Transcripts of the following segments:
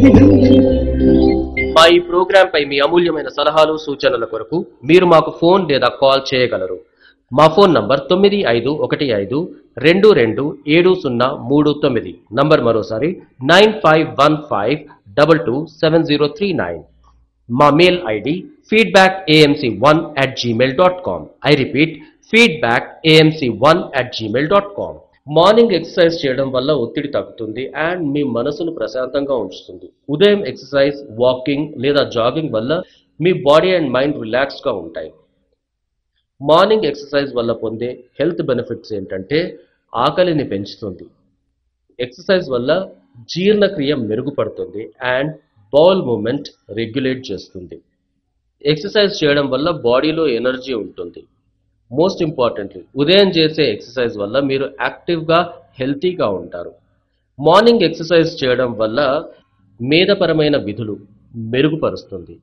మా ఈ ప్రోగ్రాం పై మీ అమూల్యమైన సలహాలు సూచనల కొరకు మీరు మాకు ఫోన్ లేదా కాల్ చేయగలరు మా ఫోన్ నంబర్ తొమ్మిది ఐదు ఒకటి ఐదు రెండు రెండు ఏడు సున్నా మూడు తొమ్మిది నంబర్ మరోసారి nine five one five double two seven zero three nine మా mail ID feedback AMC one at Gmail dot com I repeat feedback AMC one at Gmail dot com morning exercise చేయడం వల్ల ఒత్తిడి తగ్గుతుంది and మీ మనసును ప్రశాంతంగా ఉంచుతుంది ఉదయం exercise walking లేదా జాగింగ్ వల్ల మీ బాడీ అండ్ మైండ్ రిలాక్స్గా ఉంటాయి మార్నింగ్ ఎక్సర్సైజ్ వల్ల పొందే హెల్త్ బెనిఫిట్స్ ఏంటంటే ఆకలిని పెంచుతుంది ఎక్సర్సైజ్ వల్ల జీర్ణక్రియ మెరుగుపడుతుంది అండ్ బౌల్ మూమెంట్ రెగ్యులేట్ చేస్తుంది ఎక్సర్సైజ్ చేయడం వల్ల బాడీలో ఎనర్జీ ఉంటుంది మోస్ట్ ఇంపార్టెంట్లీ ఉదయం చేసే ఎక్సర్సైజ్ వల్ల మీరు యాక్టివ్గా హెల్తీగా ఉంటారు మార్నింగ్ ఎక్సర్సైజ్ చేయడం వల్ల మేధపరమైన విధులు మెరుగుపరుస్తుంది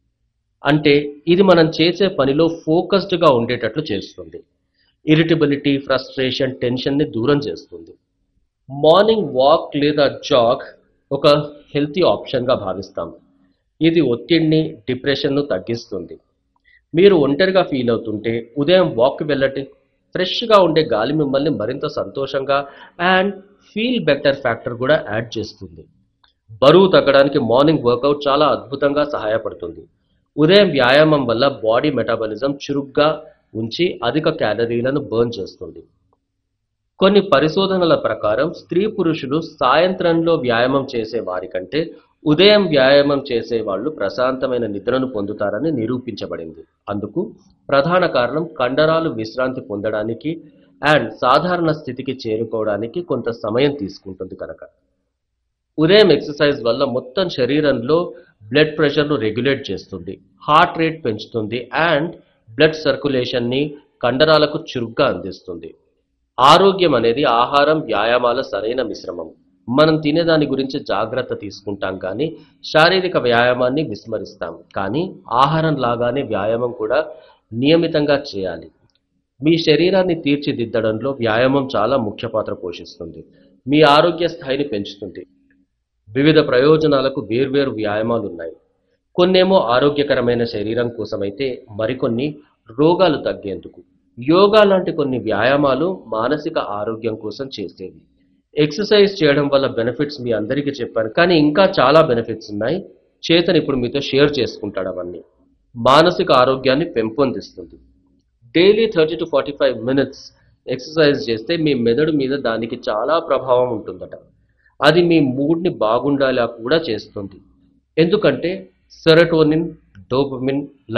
అంటే ఇది మనం చేసే పనిలో ఫోకస్డ్గా ఉండేటట్లు చేస్తుంది ఇరిటబిలిటీ ఫ్రస్ట్రేషన్ టెన్షన్ని దూరం చేస్తుంది మార్నింగ్ వాక్ లేదా జాగ్ ఒక హెల్తీ ఆప్షన్గా భావిస్తాం ఇది ఒత్తిడిని డిప్రెషన్ను తగ్గిస్తుంది మీరు ఒంటరిగా ఫీల్ అవుతుంటే ఉదయం వాక్ వెళ్ళండి ఫ్రెష్గా ఉండే గాలి మిమ్మల్ని మరింత సంతోషంగా అండ్ ఫీల్ బెటర్ ఫ్యాక్టర్ కూడా యాడ్ చేస్తుంది బరువు తగ్గడానికి మార్నింగ్ వర్కౌట్ చాలా అద్భుతంగా సహాయపడుతుంది ఉదయం వ్యాయామం వల్ల బాడీ మెటాబాలిజం చురుగ్గా ఉంచి అధిక క్యాలరీలను బర్న్ చేస్తుంది కొన్ని పరిశోధనల ప్రకారం స్త్రీ పురుషులు సాయంత్రంలో వ్యాయామం చేసే వారి కంటే ఉదయం వ్యాయామం చేసే వాళ్ళు ప్రశాంతమైన నిద్రను పొందుతారని నిరూపించబడింది అందుకు ప్రధాన కారణం కండరాలు విశ్రాంతి పొందడానికి అండ్ సాధారణ స్థితికి చేరుకోవడానికి కొంత సమయం తీసుకుంటుంది కనుక ఉదయం ఎక్సర్సైజ్ వల్ల మొత్తం శరీరంలో బ్లడ్ ప్రెషర్ను రెగ్యులేట్ చేస్తుంది హార్ట్ రేట్ పెంచుతుంది అండ్ బ్లడ్ సర్క్యులేషన్ని కండరాలకు చురుగ్గా అందిస్తుంది ఆరోగ్యం అనేది ఆహారం వ్యాయామాల సరైన మిశ్రమం మనం తినేదాని గురించి జాగ్రత్త తీసుకుంటాం కానీ శారీరక వ్యాయామాన్ని విస్మరిస్తాం కానీ ఆహారం లాగానే వ్యాయామం కూడా నియమితంగా చేయాలి మీ శరీరాన్ని తీర్చిదిద్దడంలో వ్యాయామం చాలా ముఖ్య పాత్ర పోషిస్తుంది మీ ఆరోగ్య స్థాయిని పెంచుతుంది వివిధ ప్రయోజనాలకు వేర్వేరు వ్యాయామాలు ఉన్నాయి కొన్నేమో ఆరోగ్యకరమైన శరీరం కోసమైతే మరికొన్ని రోగాలు తగ్గేందుకు యోగా లాంటి కొన్ని వ్యాయామాలు మానసిక ఆరోగ్యం కోసం చేసేవి ఎక్సర్సైజ్ చేయడం వల్ల బెనిఫిట్స్ మీ అందరికీ చెప్పాను కానీ ఇంకా చాలా బెనిఫిట్స్ ఉన్నాయి చేతన్ ఇప్పుడు మీతో షేర్ చేసుకుంటాడు అవన్నీ మానసిక ఆరోగ్యాన్ని పెంపొందిస్తుంది daily thirty to forty five minutes exercise చేస్తే మీ మెదడు మీద దానికి చాలా ప్రభావం ఉంటుందట అది మీ మూడ్ని బాగుండేలా కూడా చేస్తుంది ఎందుకంటే సెరటోనిన్ డోపమిన్